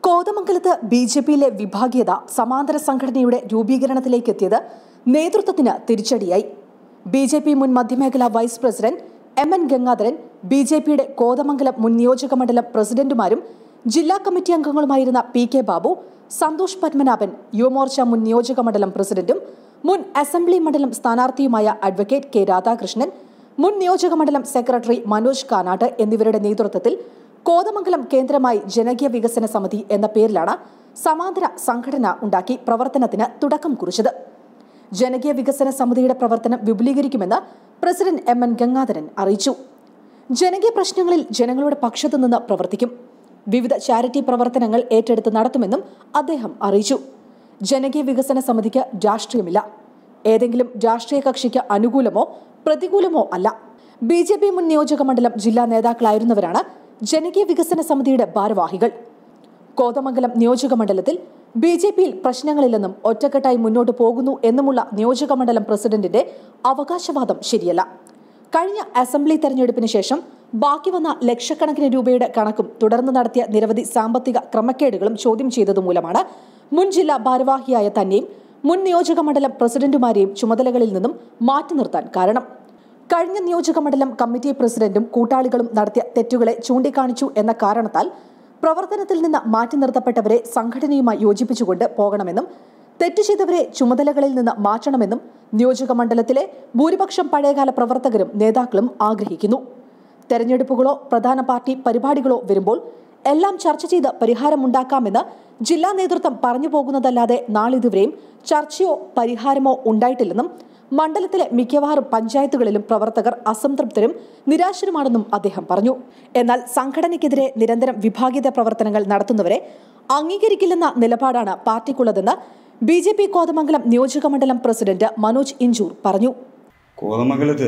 കോതമംഗലത്ത് B J പിയിലെ വിഭാഗീയത സമാന്തര സംഘടനയുടെ രൂപീകരണത്തിലേക്ക് എത്തിയത് നേതൃത്വത്തിന് തിരിച്ചടിയായി ബി ജെ പി മുൻ മധ്യമേഖലാ vice president M N Gangadharan B J പിയുടെ കോതമംഗലം മുൻ നിയോജക മണ്ഡലം പ്രസിഡന്റുമാരും ജില്ലാ കമ്മിറ്റി അംഗങ്ങളുമായിരുന്ന പി കെ ബാബു സന്തോഷ് പത്മനാഭൻ യുവമോർച്ച മുൻ നിയോജക മണ്ഡലം പ്രസിഡന്റും മുൻ അസംബ്ലി മണ്ഡലം സ്ഥാനാർത്ഥിയുമായ അഡ്വക്കേറ്റ് കെ രാധാകൃഷ്ണൻ മുൻ നിയോജക മണ്ഡലം സെക്രട്ടറി മനോജ് കാനാട്ട് എന്നിവരുടെ നേതൃത്വത്തിൽ കോതമംഗലം കേന്ദ്രമായി ജനകീയ വികസന സമിതി എന്ന പേരിലാണ് സമാന്തര സംഘടന ഉണ്ടാക്കി പ്രവർത്തനത്തിന് തുടക്കം കുറിച്ചത് ജനകീയ വികസന സമിതിയുടെ പ്രവർത്തനം വിപുലീകരിക്കുമെന്ന് പ്രസിഡന്റ് എം എൻ ഗംഗാധരൻ അറിയിച്ചു ജനകീയ പ്രശ്നങ്ങളിൽ ജനങ്ങളുടെ പക്ഷത്തു നിന്ന് പ്രവർത്തിക്കും വിവിധ ചാരിറ്റി പ്രവർത്തനങ്ങൾ ഏറ്റെടുത്ത് നടത്തുമെന്നും അദ്ദേഹം അറിയിച്ചു ജനകീയ വികസന സമിതിക്ക് രാഷ്ട്രീയമില്ല ഏതെങ്കിലും രാഷ്ട്രീയ കക്ഷിക്ക് അനുകൂലമോ പ്രതികൂലമോ അല്ല ബി ജെ പി മുൻ നിയോജക മണ്ഡലം ജില്ലാ നേതാക്കളായിരുന്നവരാണ് ജനകീയ വികസന സമിതിയുടെ ഭാരവാഹികൾ കോതമംഗലം നിയോജക മണ്ഡലത്തിൽ ബി ജെ പിയിൽ പ്രശ്നങ്ങളില്ലെന്നും ഒറ്റക്കെട്ടായി മുന്നോട്ട് പോകുന്നു എന്നുമുള്ള നിയോജക മണ്ഡലം പ്രസിഡന്റിന്റെ അവകാശവാദം ശരിയല്ല കഴിഞ്ഞ അസംബ്ലി തെരഞ്ഞെടുപ്പിന് ശേഷം ബാക്കി വന്ന ലക്ഷക്കണക്കിന് രൂപയുടെ കണക്കും തുടർന്ന് നടത്തിയ നിരവധി സാമ്പത്തിക ക്രമക്കേടുകളും ചോദ്യം ചെയ്തതുമൂലമാണ് മുൻ ജില്ലാ ഭാരവാഹിയായ തന്നെയും മുൻ നിയോജക മണ്ഡലം പ്രസിഡന്റുമാരെയും ചുമതലകളിൽ നിന്നും മാറ്റി നിർത്താൻ കാരണം കഴിഞ്ഞ നിയോജക മണ്ഡലം കമ്മിറ്റി പ്രസിഡന്റും കൂട്ടാളികളും നടത്തിയ തെറ്റുകളെ ചൂണ്ടിക്കാണിച്ചു എന്ന കാരണത്താൽ പ്രവർത്തനത്തിൽ നിന്ന് മാറ്റി നിർത്തപ്പെട്ടവരെ സംഘടനയുമായി യോജിപ്പിച്ചുകൊണ്ട് പോകണമെന്നും തെറ്റു ചെയ്തവരെ ചുമതലകളിൽ നിന്ന് മാറ്റണമെന്നും നിയോജക മണ്ഡലത്തിലെ ഭൂരിപക്ഷം പഴയകാല പ്രവർത്തകരും നേതാക്കളും ആഗ്രഹിക്കുന്നു തെരഞ്ഞെടുപ്പുകളോ പ്രധാന പാർട്ടി പരിപാടികളോ വരുമ്പോൾ എല്ലാം ചർച്ച ചെയ്ത് പരിഹാരമുണ്ടാക്കാമെന്ന് ജില്ലാ നേതൃത്വം പറഞ്ഞു പോകുന്നതല്ലാതെ നാളിതുവരെയും ചർച്ചയോ പരിഹാരമോ ഉണ്ടായിട്ടില്ലെന്നും മണ്ഡലത്തിലെ മിക്കവാറും പഞ്ചായത്തുകളിലും പ്രവർത്തകർ അസംതൃപ്തരും നിരാശരുമാണെന്നും അദ്ദേഹം പറഞ്ഞു എന്നാൽ സംഘടനയ്ക്കെതിരെ നിരന്തരം വിഭാഗീയത പ്രവർത്തനങ്ങൾ നടത്തുന്നവരെ അംഗീകരിക്കില്ലെന്ന നിലപാടാണ് പാർട്ടിക്കുള്ളതെന്ന് ബി ജെ പി കോതമംഗലം നിയോജക മണ്ഡലം പ്രസിഡന്റ് മനോജ് ഇഞ്ചൂർ പറഞ്ഞു കോതമംഗലത്ത്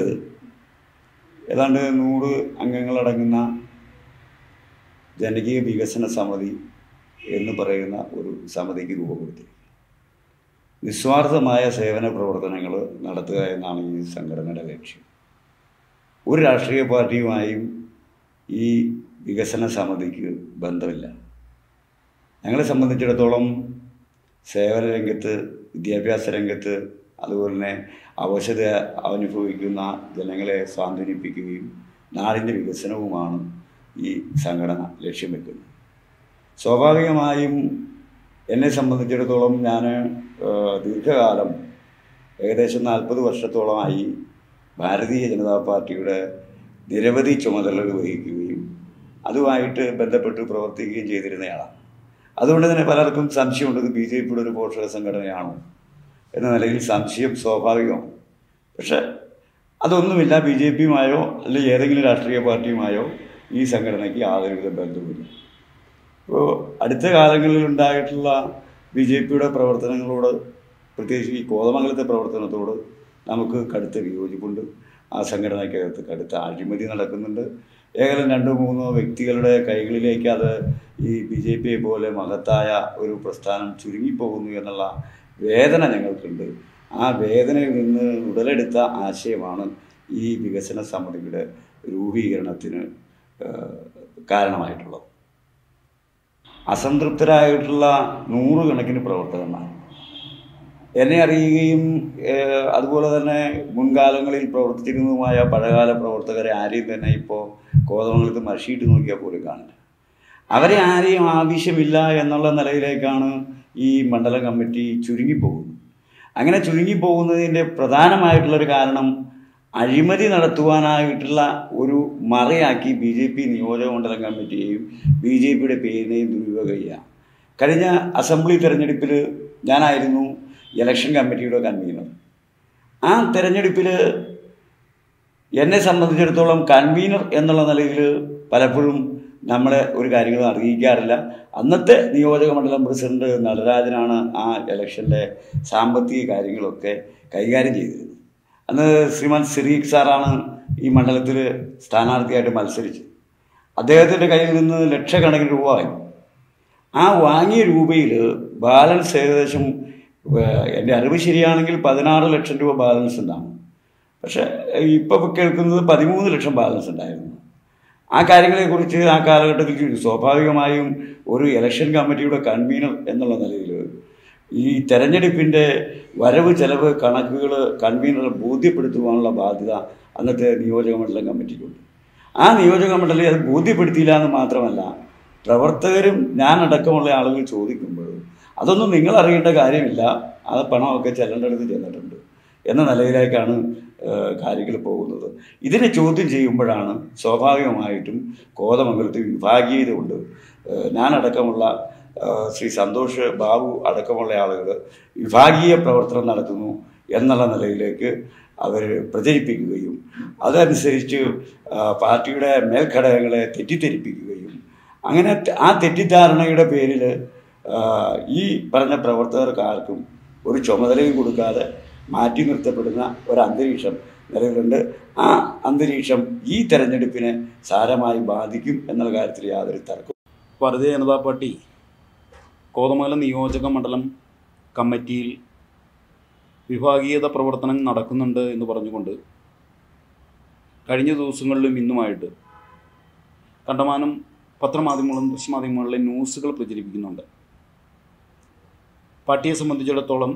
ഏതാണ്ട് നൂറ് അംഗങ്ങളടങ്ങുന്ന ജനകീയ വികസന സമിതി എന്ന് പറയുന്ന ഒരു സമിതിക്ക് രൂപം കൊടുത്തിരിക്കുന്നത് നിസ്വാർത്ഥമായ സേവന പ്രവർത്തനങ്ങൾ നടത്തുക എന്നാണ് ഈ സംഘടനയുടെ ലക്ഷ്യം ഒരു രാഷ്ട്രീയ പാർട്ടിയുമായും ഈ വികസന സമിതിക്ക് ബന്ധമില്ല ഞങ്ങളെ സംബന്ധിച്ചിടത്തോളം സേവന രംഗത്ത് വിദ്യാഭ്യാസ രംഗത്ത് അതുപോലെ തന്നെ അവശത അനുഭവിക്കുന്ന ജനങ്ങളെ സാന്ത്വനിപ്പിക്കുകയും നാടിൻ്റെ വികസനവുമാണ് ഈ സംഘടന ലക്ഷ്യം വെക്കുന്നത് സ്വാഭാവികമായും എന്നെ സംബന്ധിച്ചിടത്തോളം ഞാൻ ദീർഘകാലം ഏകദേശം നാൽപ്പത് വർഷത്തോളമായി ഭാരതീയ ജനതാ പാർട്ടിയുടെ നിരവധി ചുമതലകൾ വഹിക്കുകയും അതുമായിട്ട് ബന്ധപ്പെട്ട് പ്രവർത്തിക്കുകയും ചെയ്തിരുന്നയാളാണ് അതുകൊണ്ട് തന്നെ പലർക്കും സംശയമുണ്ട് ഇത് ബി ജെ പിയുടെ ഒരു പോഷക സംഘടനയാണോ എന്ന നിലയിൽ സംശയം സ്വാഭാവികമാണ് പക്ഷെ അതൊന്നുമില്ല ബി ജെ പിയുമായോ അല്ലെങ്കിൽ ഏതെങ്കിലും രാഷ്ട്രീയ പാർട്ടിയുമായോ ഈ സംഘടനയ്ക്ക് യാതൊരുവിധ ബന്ധവുമില്ല ഇപ്പോൾ അടുത്ത കാലങ്ങളിൽ ഉണ്ടായിട്ടുള്ള ബി ജെ പിയുടെ പ്രവർത്തനങ്ങളോട് പ്രത്യേകിച്ച് ഈ കോതമംഗലത്തെ പ്രവർത്തനത്തോട് നമുക്ക് കടുത്ത വിയോജിപ്പുണ്ട് ആ സംഘടനയ്ക്കകത്ത് കടുത്ത അഴിമതി നടക്കുന്നുണ്ട് ഏകദേശം രണ്ടോ മൂന്നോ വ്യക്തികളുടെ കൈകളിലേക്ക് അത് ഈ ബി ജെ പിയെ പോലെ മഹത്തായ ഒരു പ്രസ്ഥാനം ചുരുങ്ങിപ്പോകുന്നു എന്നുള്ള വേദന ഞങ്ങൾക്കുണ്ട് ആ വേദനയിൽ നിന്ന് ഉടലെടുത്ത ആശയമാണ് ഈ വികസന സമിതിയുടെ രൂപീകരണത്തിന് കാരണമായിട്ടുള്ളത് അസംതൃപ്തരായിട്ടുള്ള നൂറുകണക്കിന് പ്രവർത്തകന്മാർ എന്നെ അറിയുകയും അതുപോലെ തന്നെ മുൻകാലങ്ങളിൽ പ്രവർത്തിച്ചിരുന്നതുമായ പഴയകാല പ്രവർത്തകരെ ആരെയും തന്നെ ഇപ്പോൾ കോതമംഗലത്ത് മഷിയിട്ട് നോക്കിയാൽ പോലും കാണില്ല അവരെ ആരെയും ആവശ്യമില്ല എന്നുള്ള നിലയിലേക്കാണ് ഈ മണ്ഡലം കമ്മിറ്റി ചുരുങ്ങിപ്പോകുന്നത് അങ്ങനെ ചുരുങ്ങിപ്പോകുന്നതിൻ്റെ പ്രധാനമായിട്ടുള്ളൊരു കാരണം അഴിമതി നടത്തുവാനായിട്ടുള്ള ഒരു മറയാക്കി ബി ജെ പി നിയോജക മണ്ഡലം കമ്മിറ്റിയെയും ബി ജെ പിയുടെ പേരിനെയും ദുരുപയോഗം ചെയ്യുക കഴിഞ്ഞ അസംബ്ലി തെരഞ്ഞെടുപ്പിൽ ഞാനായിരുന്നു ഇലക്ഷൻ കമ്മിറ്റിയുടെ കൺവീനർ ആ തെരഞ്ഞെടുപ്പിൽ എന്നെ സംബന്ധിച്ചിടത്തോളം കൺവീനർ എന്നുള്ള നിലയിൽ പലപ്പോഴും നമ്മളെ ഒരു കാര്യങ്ങളും അറിയിക്കാറില്ല അന്നത്തെ നിയോജക മണ്ഡലം പ്രസിഡന്റ് നടരാജനാണ് ആ ഇലക്ഷൻ്റെ സാമ്പത്തിക കാര്യങ്ങളൊക്കെ കൈകാര്യം ചെയ്തിരുന്നത് അന്ന് ശ്രീമാൻ സിറീഖ് സാറാണ് ഈ മണ്ഡലത്തിൽ സ്ഥാനാർത്ഥിയായിട്ട് മത്സരിച്ചത് അദ്ദേഹത്തിൻ്റെ കയ്യിൽ നിന്ന് ലക്ഷക്കണക്കിന് രൂപ വാങ്ങി ആ വാങ്ങിയ രൂപയിൽ ബാലൻസ് ഏകദേശം എൻ്റെ അറിവ് ശരിയാണെങ്കിൽ പതിനാറ് ലക്ഷം രൂപ ബാലൻസ് ഉണ്ടാകും പക്ഷേ ഇപ്പോൾ കേൾക്കുന്നത് പതിമൂന്ന് ലക്ഷം ബാലൻസ് ഉണ്ടായിരുന്നു ആ കാര്യങ്ങളെക്കുറിച്ച് ആ കാലഘട്ടത്തിൽ ചെയ്തു സ്വാഭാവികമായും ഒരു ഇലക്ഷൻ കമ്മിറ്റിയുടെ കൺവീനർ എന്നുള്ള നിലയിൽ ഈ തെരഞ്ഞെടുപ്പിൻ്റെ വരവ് ചെലവ് കണക്കുകൾ കൺവീനർ ബോധ്യപ്പെടുത്തുവാനുള്ള ബാധ്യത അന്നത്തെ നിയോജക മണ്ഡലം കമ്മിറ്റിക്കുണ്ട് ആ നിയോജക മണ്ഡലം അത് ബോധ്യപ്പെടുത്തിയില്ല എന്ന് മാത്രമല്ല പ്രവർത്തകരും ഞാനടക്കമുള്ള ആളുകൾ ചോദിക്കുമ്പോൾ അതൊന്നും നിങ്ങൾ അറിയേണ്ട കാര്യമില്ല ആ പണമൊക്കെ ചെല്ലേണ്ടടുത്ത് ചെന്നിട്ടുണ്ട് എന്ന നിലയിലേക്കാണ് കാര്യങ്ങൾ പോകുന്നത് ഇതിനെ ചോദ്യം ചെയ്യുമ്പോഴാണ് സ്വാഭാവികമായിട്ടും കോതമംഗലത്ത് വിഭാഗീയത ഉണ്ട് ഏഹ് ഞാനടക്കമുള്ള ഏഹ് ശ്രീ സന്തോഷ് ബാബു അടക്കമുള്ള ആളുകൾ വിഭാഗീയ പ്രവർത്തനം നടത്തുന്നു എന്നുള്ള നിലയിലേക്ക് അവർ പ്രചരിപ്പിക്കുകയും അതനുസരിച്ച് ആ, പാർട്ടിയുടെ മേൽഘടകങ്ങളെ തെറ്റിദ്ധരിപ്പിക്കുകയും അങ്ങനെ ത- ആ തെറ്റിദ്ധാരണയുടെ പേരിൽ ഈ പറഞ്ഞ പ്രവർത്തകർക്ക് ആർക്കും ഒരു ചുമതലയും കൊടുക്കാതെ മാറ്റി നിർത്തപ്പെടുന്ന ഒരു അന്തരീക്ഷം നിലവിലുണ്ട് ആ അന്തരീക്ഷം ഈ തെരഞ്ഞെടുപ്പിനെ സാരമായി ബാധിക്കും എന്നുള്ള കാര്യത്തിൽ യാതൊരു തർക്കവും ഭാരതീയ ജനതാ പാർട്ടി കോതമംഗലം നിയോജക മണ്ഡലം കമ്മിറ്റിയിൽ വിഭാഗീയത പ്രവർത്തനം നടക്കുന്നുണ്ട് എന്ന് പറഞ്ഞുകൊണ്ട് കഴിഞ്ഞ ദിവസങ്ങളിലും ഇന്നുമായിട്ട് കണ്ടമാനം പത്രമാധ്യമങ്ങളും ദൃശ്യമാധ്യമങ്ങളിലെ ന്യൂസുകൾ പ്രചരിപ്പിക്കുന്നുണ്ട് പാർട്ടിയെ സംബന്ധിച്ചിടത്തോളം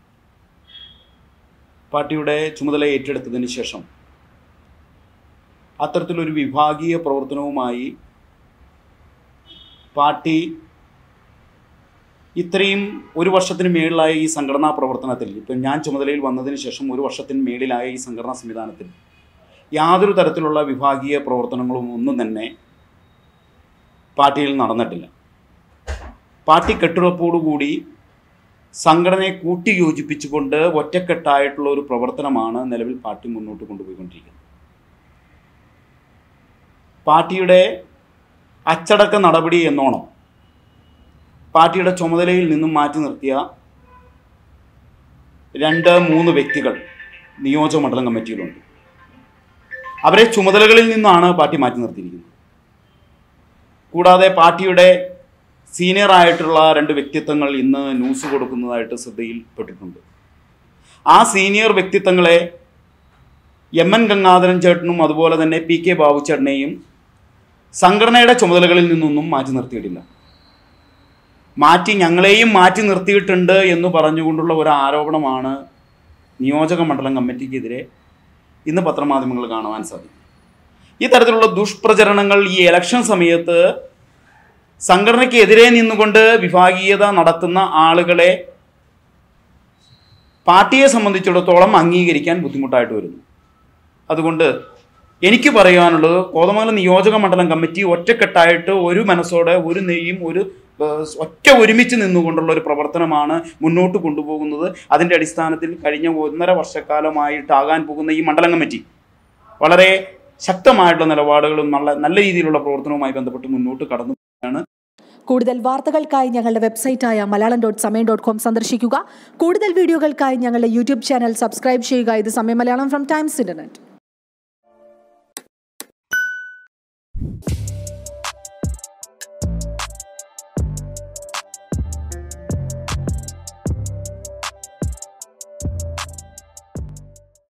പാർട്ടിയുടെ ചുമതല ഏറ്റെടുത്തതിന് ശേഷം അത്തരത്തിലൊരു വിഭാഗീയ പ്രവർത്തനവുമായി പാർട്ടി ഇത്രയും ഒരു വർഷത്തിന് മേളിലായ ഈ സംഘടനാ പ്രവർത്തനത്തിൽ ഇപ്പം ഞാൻ ചുമതലയിൽ വന്നതിന് ശേഷം ഒരു വർഷത്തിന് മേളിലായ ഈ സംഘടനാ സംവിധാനത്തിൽ യാതൊരു തരത്തിലുള്ള വിഭാഗീയ പ്രവർത്തനങ്ങളും ഒന്നും തന്നെ പാർട്ടിയിൽ നടന്നിട്ടില്ല പാർട്ടി കെട്ടുറപ്പോടുകൂടി സംഘടനയെ കൂട്ടി യോജിപ്പിച്ചുകൊണ്ട് ഒറ്റക്കെട്ടായിട്ടുള്ള ഒരു പ്രവർത്തനമാണ് നിലവിൽ പാർട്ടി മുന്നോട്ട് കൊണ്ടുപോയിക്കൊണ്ടിരിക്കുന്നത് പാർട്ടിയുടെ അച്ചടക്ക നടപടി എന്നോണം പാർട്ടിയുടെ ചുമതലയിൽ നിന്നും മാറ്റി നിർത്തിയ രണ്ട് മൂന്ന് വ്യക്തികൾ നിയോജക മണ്ഡലം കമ്മിറ്റിയിലുണ്ട് അവരെ ചുമതലകളിൽ നിന്നാണ് പാർട്ടി മാറ്റി നിർത്തിയിരിക്കുന്നത് കൂടാതെ പാർട്ടിയുടെ സീനിയർ ആയിട്ടുള്ള രണ്ട് വ്യക്തിത്വങ്ങൾ ഇന്ന് ന്യൂസ് കൊടുക്കുന്നതായിട്ട് ശ്രദ്ധയിൽപ്പെട്ടിട്ടുണ്ട് ആ സീനിയർ വ്യക്തിത്വങ്ങളെ എം എൻ ഗംഗാധരൻ ചേട്ടനും അതുപോലെ തന്നെ പി കെ ബാബു ചേട്ടനെയും സംഘടനയുടെ ചുമതലകളിൽ നിന്നൊന്നും മാറ്റി നിർത്തിയിട്ടില്ല മാറ്റി ഞങ്ങളെയും മാറ്റി നിർത്തിയിട്ടുണ്ട് എന്ന് പറഞ്ഞുകൊണ്ടുള്ള ഒരു ആരോപണമാണ് നിയോജക മണ്ഡലം കമ്മിറ്റിക്കെതിരെ ഇന്ന് പത്രമാധ്യമങ്ങൾ കാണുവാൻ സാധിക്കും ഈ തരത്തിലുള്ള ദുഷ്പ്രചരണങ്ങൾ ഈ ഇലക്ഷൻ സമയത്ത് സംഘടനയ്ക്കെതിരെ നിന്നുകൊണ്ട് വിഭാഗീയത നടത്തുന്ന ആളുകളെ പാർട്ടിയെ സംബന്ധിച്ചിടത്തോളം അംഗീകരിക്കാൻ ബുദ്ധിമുട്ടായിട്ട് വരുന്നു അതുകൊണ്ട് എനിക്ക് പറയാനുള്ളത് കോതമംഗലം നിയോജക മണ്ഡലം കമ്മിറ്റി ഒറ്റക്കെട്ടായിട്ട് ഒരു മനസ്സോടെ ഒരു നെയ്യും ഒരു ഏഹ്, ഒറ്റ ഒരുമിച്ച് നിന്നുകൊണ്ടുള്ള ഒരു പ്രവർത്തനമാണ് മുന്നോട്ട് കൊണ്ടുപോകുന്നത് അതിൻ്റെ അടിസ്ഥാനത്തിൽ കഴിഞ്ഞ ഒന്നര വർഷക്കാലമായിട്ടാകാൻ പോകുന്ന ഈ മണ്ഡലം കമ്മിറ്റി വളരെ ശക്തമായിട്ടുള്ള നിലപാടുകളും നല്ല നല്ല രീതിയിലുള്ള പ്രവർത്തനവുമായി ബന്ധപ്പെട്ട് മുന്നോട്ട് കടന്നു പോവുകയാണ് കൂടുതൽ വാർത്തകൾക്കായി ഞങ്ങളുടെ വെബ്സൈറ്റായ Malayalam dot Samayam dot com സന്ദർശിക്കുക കൂടുതൽ വീഡിയോകൾക്കായി ഞങ്ങളുടെ യൂട്യൂബ് ചാനൽ സബ്സ്ക്രൈബ് ചെയ്യുക ഇത് സമയം മലയാളം ഫ്രം ടൈംസ് ഇന്റർനെറ്റ്